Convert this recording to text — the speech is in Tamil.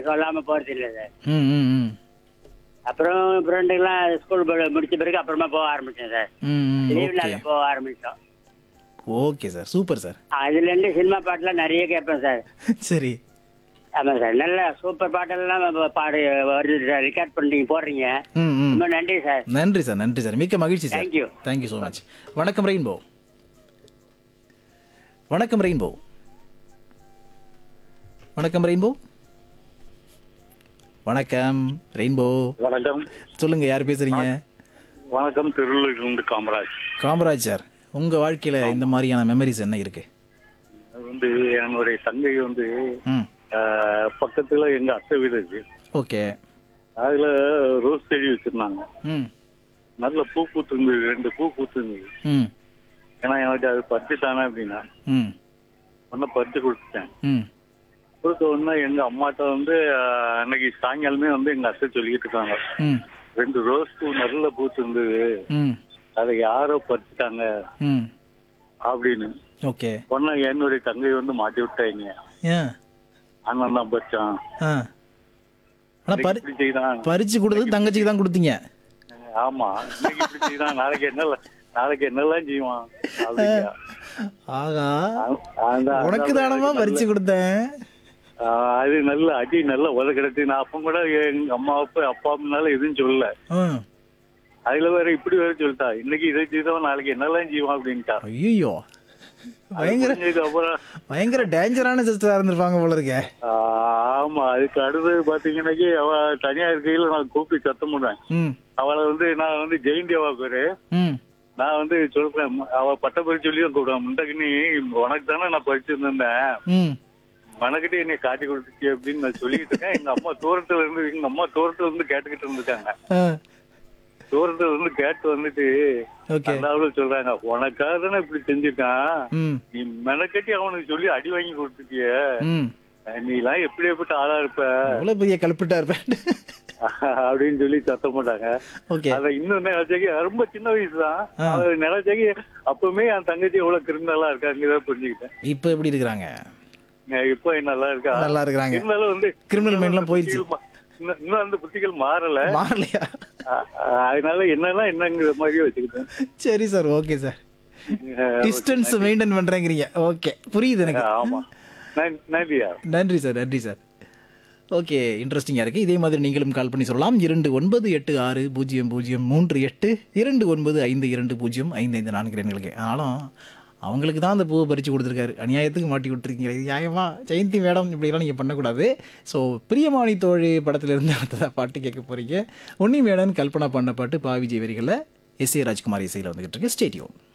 சொல்லாம போறது இல்லை சார் ம் ம் ம் அப்புறம் ஃப்ரெண்டுங்கெல்லாம் ஸ்கூல் முடிச்ச பிறகு அப்புறமா போக ஆரம்பிச்சேன் சார் ம் ம் லீவ் ஓகே நாளில் போக ஆரம்பிச்சோம் ஓகே சார் சூப்பர் சார் அதுல இருந்து சினிமா பாட்டுலாம் நிறைய கேட்பேன் சார் சரி ஆமா சார் நல்ல சூப்பர் பாட்டெல்லாம் நம்ம பாடு வருது சார் ரெக்கார்ட் பண்ணீங்க போடுறீங்க ம் ம் ரொம்ப நன்றி சார் நன்றி சார் நன்றி சார் மிக்க மகிழ்ச்சி sir Thank you. Thank you so much வணக்கம் ரெயின்போ வணக்கம் ரெயின்போ வணக்கம் ரெயின்போ வணக்கம் ரெயின்போ வணக்கம் சொல்லுங்க யார் பேசுறீங்க வணக்கம் திருவள்ளூரிலிருந்து காமராஜ் காமராஜ் சார் உங்க வாழ்க்கையில இந்த மாதிரியான மெமரிஸ் என்ன இருக்கு அது வந்து என்னுடைய தங்கை வந்து ம் ஆஹ், பக்கத்துல எங்க அத்தை வீடு இருக்கு ஓகே அதுல ரோஸ் செடி வச்சிருந்தாங்க ம் நல்ல பூ பூத்துருந்தது ரெண்டு பூ பூத்துருந்தது ம் ஏன்னா எனக்கு அது பறிச்சுட்டானே அப்படின்னா ம் ஒன்னும் பறிச்சு கொடுத்துட்டேன் ம் கொடுத்த உடனே எங்க அம்மாட்ட வந்து ஆஹ், அன்னைக்கு சாயங்காலமே வந்து எங்க அத்தை சொல்லிக்கிட்டு இருக்காங்க ம் ரெண்டு ரோஸ் பூ நல்ல பூத்துருந்தது ம் அதை யாரோ பறிச்சுட்டாங்க ம் அப்படின்னு ஓகே உடனே என்னுடைய தங்கை வந்து மாட்டி விட்டாங்க ஏன் அண்ணன் தான் பறிச்சான் ஆ ஆனால் பறி இப்படி செய்தான் பறிச்சு கொடுத்தது தங்கச்சிக்கு தான் கொடுத்தீங்க ஆமா இன்னைக்கு இப்படி செய்தான் நாளைக்கு என்ன நாளைக்கு என்னெல்லாம் செய்வான் அப்படிங்க. ஆகா அ- அந்த- உனக்கு அந்த தானமா பறிச்சு கொடுத்தேன் ஆ, அது நல்ல அடி நல்ல உதக்கிடத்து நான் அப்ப கூட எங்க அம்மா அப்பா அப்பா அம்மானால எதுவும் சொல்லல ம் அதுல வேற இப்படி வேற சொல்லிட்டா இன்னைக்கு இதை செய்தவன் நாளைக்கு என்னெல்லாம் செய்வான் அப்படின்ட்டா ஐயோ பயங்கர புரிஞ்சதுக்கு அப்புறம் பயங்கர டேஞ்சரான சிஸ்டரா இருந்திருப்பாங்க போல இருக்கே ஆ, ஆமா அதுக்கு அடுத்தது பாத்தீங்கன்னாக்கி அவ தனியா இருக்கையில நான் கூப்பிட்டு சத்தம் போடுவேன் ம் அவளை வந்து நான் வந்து ஜெயந்தியாவா பேரு ம் நான் வந்து சொல்றேன் அவ பட்ட பறிச்சு சொல்லி கூப்பிடுவேன் முண்டகினி உனக்கு தானே நான் படிச்சிருந்தேன் ம் மனக்கிட்ட என்னை காட்டி கொடுத்துச்சு அப்படின்னு நான் சொல்லிட்டு இருக்கேன் எங்க அம்மா தூரத்துல இருந்து எங்க அம்மா தூரத்துல இருந்து கேட்டுக்கிட்டு இருந்திருக்காங்க ஆ தூரத்துல இருந்து கேட்டு வந்துட்டு ஓகே அந்த ஆளு சொல்றாங்க உனக்காக தானே இப்படி செஞ்சிருக்கான் ம் நீ மெனக்கட்டி அவனுக்கு சொல்லி அடி வாங்கி கொடுத்துட்டிய ம் நீ எல்லாம் எப்படி எப்படி ஆளா இருப்ப எவ்வளவு பெரிய கல்பிட்டா இருப்பேன் அப்படின்னு சொல்லி சத்தம் போட்டாங்க ஓகே அத இன்னும் நினைச்சாக்கி ரொம்ப சின்ன வயசு தான் அதை நினைச்சாக்கி அப்பவுமே என் தங்கச்சி எவ்வளவு கிரிமினலா இருக்காங்கிறத புரிஞ்சுக்கிட்டேன் இப்போ எப்படி இருக்கிறாங்க நான் இப்போ நல்லா இருக்கா நல்லா இருக்கிறாங்க இருந்தாலும் வந்து கிரிமினல் மைண்ட்லாம் போயிடுச்சு புத்திகள் மா- இன்னும் இன்னும் அந்த புத்திகள் மாறல மாறலையா அ- அ- அதனால என்னன்னா என்னங்கிற மாதிரியே வச்சுக்கிட்டேன் சரி sir okay sir distance maintain பண்றேங்கிறீங்க ஓகே புரியுது எனக்கு ஆமா நன்- நன்றியா நன்றி சார் நன்றி சார் ஓகே இன்ட்ரெஸ்டிங்காக இருக்குது இதே மாதிரி நீங்களும் கால் பண்ணி சொல்லலாம் இரண்டு ஒன்பது எட்டு ஆறு பூஜ்ஜியம் பூஜ்ஜியம் மூன்று எட்டு இரண்டு ஒன்பது ஐந்து இரண்டு பூஜ்ஜியம் ஐந்து ஐந்து நான்கு எண்களுக்கு ஆனாலும் அவங்களுக்கு தான் அந்த பூவை பறித்து கொடுத்துருக்காரு அநியாயத்துக்கு மாட்டி விட்டுருக்கீங்க இது நியாயமா ஜெயந்தி மேடம் இப்படிலாம் நீங்கள் பண்ணக்கூடாது ஸோ பிரியமானி தோழி படத்துலேருந்து அடுத்ததாக பாட்டு கேட்க போகிறீங்க உன்னி மேடன் கல்பனா பண்ண பாட்டு பாவி ஜெய் வரிகளில் எஸ் ஏ ராஜ்குமார் இசையில் வந்துகிட்டு இருக்கு ஸ்டேடியம்